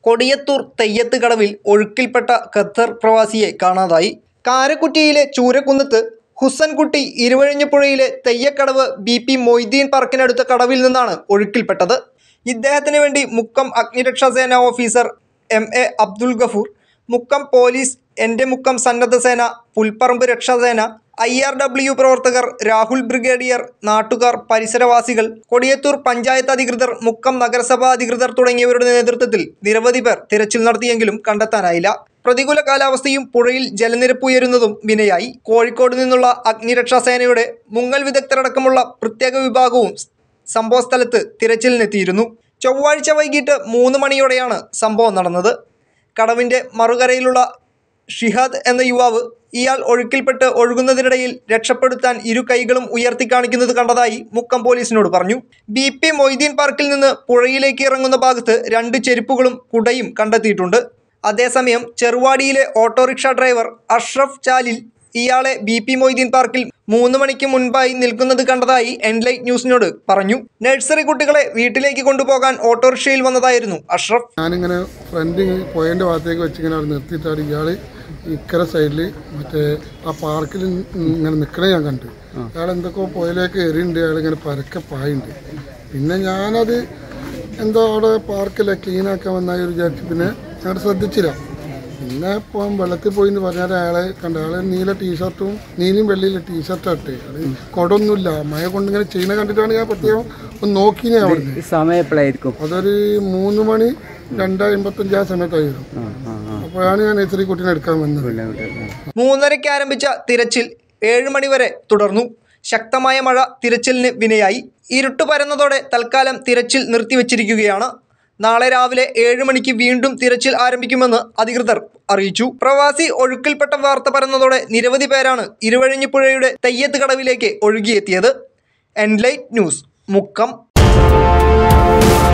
കൊടിയത്തൂർ തെയ്യത്ത് കടവിൽ ഒഴുക്കിൽപ്പെട്ട ഖത്തർ പ്രവാസിയെ കാണാതായി കാരക്കുറ്റിയിലെ ചൂരക്കുന്നത്ത് ഹുസൻകുട്ടി ഇരുവഴിഞ്ഞപ്പുഴയിലെ തെയ്യക്കടവ് ബി പി മൊയ്തീൻ പാർക്കിനടുത്ത കടവിൽ നിന്നാണ് ഒഴുക്കിൽപ്പെട്ടത് ഇദ്ദേഹത്തിന് വേണ്ടി മുക്കം അഗ്നിരക്ഷാസേന officer M A Abdul Gafoor Mukkam police എൻ്റെ മുക്കം സന്നദ്ധ സേന പുൽപ്പറമ്പ് രക്ഷാസേന ഐ ആർ ഡബ്ല്യു പ്രവർത്തകർ രാഹുൽ ബ്രിഗേഡിയർ നാട്ടുകാർ പരിസരവാസികൾ കൊടിയത്തൂർ പഞ്ചായത്ത് അധികൃതർ മുക്കം നഗരസഭാ അധികൃതർ തുടങ്ങിയവരുടെ നേതൃത്വത്തിൽ നിരവധി പേർ തിരച്ചിൽ നടത്തിയെങ്കിലും കണ്ടെത്താനായില്ല പ്രതികൂല കാലാവസ്ഥയും പുഴയിൽ ജലനിരപ്പ് ഉയരുന്നതും വിനയായി കോഴിക്കോട് നിന്നുള്ള അഗ്നിരക്ഷാസേനയുടെ മുങ്ങൽ വിദഗ്ധരടക്കമുള്ള പ്രത്യേക വിഭാഗവും സംഭവസ്ഥലത്ത് തിരച്ചിലിനെത്തിയിരുന്നു ചൊവ്വാഴ്ച വൈകിട്ട് മൂന്ന് മണിയോടെയാണ് സംഭവം നടന്നത് കടവിൻ്റെ മറുകരയിലുള്ള ഷിഹാദ് എന്ന യുവാവ് ഇയാൾ ഒഴുക്കിൽപ്പെട്ട് ഒഴുകുന്നതിനിടയിൽ രക്ഷപ്പെടുത്താൻ ഇരു കൈകളും ഉയർത്തി കാണിക്കുന്നത് കണ്ടതായി മുക്കം പോലീസിനോട് പറഞ്ഞു ബി പി മൊയ്തീൻ പാർക്കിൽ നിന്ന് പുഴയിലേക്ക് ഇറങ്ങുന്ന ഭാഗത്ത് രണ്ട് ചെരുപ്പുകളും കുടയും കണ്ടെത്തിയിട്ടുണ്ട് അതേസമയം ചെറുവാടിയിലെ ഓട്ടോറിക്ഷ ഡ്രൈവർ അഷ്റഫ് ചാലിൽ ഇയാളെ ബി പി മൊയ്തീൻ പാർക്കിൽ മൂന്ന് മണിക്ക് മുൻപായി നിൽക്കുന്നത് കണ്ടതായി എൻലൈറ്റ് ന്യൂസിനോട് പറഞ്ഞു നഴ്സറി കുട്ടികളെ വീട്ടിലേക്ക് കൊണ്ടുപോകാൻ ഓട്ടോറിക്ഷയിൽ വന്നതായിരുന്നു അഷ്റഫ് ഞാനിങ്ങനെ ഫ്രണ്ട് പോയതിൻ്റെ ഭാഗത്തേക്ക് വെച്ചിങ്ങനെ അവിടെ നിർത്തിയിട്ടാണ് ഇയാൾ ഇക്കര സൈഡിൽ മറ്റേ ആ പാർക്കിൽ ഇങ്ങനെ നിൽക്കണേ ഞാൻ കണ്ടു അയാൾ എന്തൊക്കെയോ പുഴയിലേക്ക് എറിയുണ്ട് അയാൾ ഇങ്ങനെ പരക്കെ പായുണ്ട് പിന്നെ ഞാനത് എന്തോ അവിടെ പാർക്കിലെ ക്ലീൻ ആക്കാൻ വന്നായി വിചാരിച്ചു പിന്നെ ഞങ്ങൾ ശ്രദ്ധിച്ചില്ല പിന്നെ ഇപ്പം വെള്ളത്തിൽ പോയി എന്ന് പറഞ്ഞാൽ അയാളെ കണ്ട അയാളെ നീല ടീഷർട്ടും നീലയും വെള്ളിയിലെ ടീഷർട്ടും ഇട്ട് അയാള് കൊടൊന്നുമില്ല മഴ കൊണ്ട് ഇങ്ങനെ ചെയ്യുന്ന കണ്ടിട്ടാണ് ഞാൻ പ്രത്യേകം ഒന്ന് നോക്കി ഞാൻ അവിടുന്ന് ഈ സമയം എപ്പോഴായിരിക്കും അതൊരു മൂന്ന് മണി രണ്ട് അമ്പത്തഞ്ച് ആ സമയത്തായിരുന്നു ആ ആ ആ അപ്പോഴാണ് ഞാൻ നഴ്സറി കുട്ടീനെ എടുക്കാൻ വന്നത് ഇവിടെ, ഇവിടെ, ആ. മൂന്നരയ്ക്ക് ആരംഭിച്ച തിരച്ചിൽ ഏഴ് മണിവരെ തുടർന്നു ശക്തമായ മഴ തിരച്ചിലിന് വിനയായി ഇരുട്ട് പരന്നതോടെ തൽക്കാലം തിരച്ചിൽ നിർത്തിവച്ചിരിക്കുകയാണ് നാളെ രാവിലെ ഏഴ് മണിക്ക് വീണ്ടും തിരച്ചിൽ ആരംഭിക്കുമെന്ന് അധികൃതർ അറിയിച്ചു പ്രവാസി ഒഴുക്കിൽപ്പെട്ട വാർത്ത പരന്നതോടെ നിരവധി പേരാണ് ഇരുവഴിഞ്ഞിപ്പുഴയുടെ തെയ്യത്ത് കടവിലേക്ക് ഒഴുകിയെത്തിയത് എൻലൈറ്റ് ന്യൂസ് മുക്കം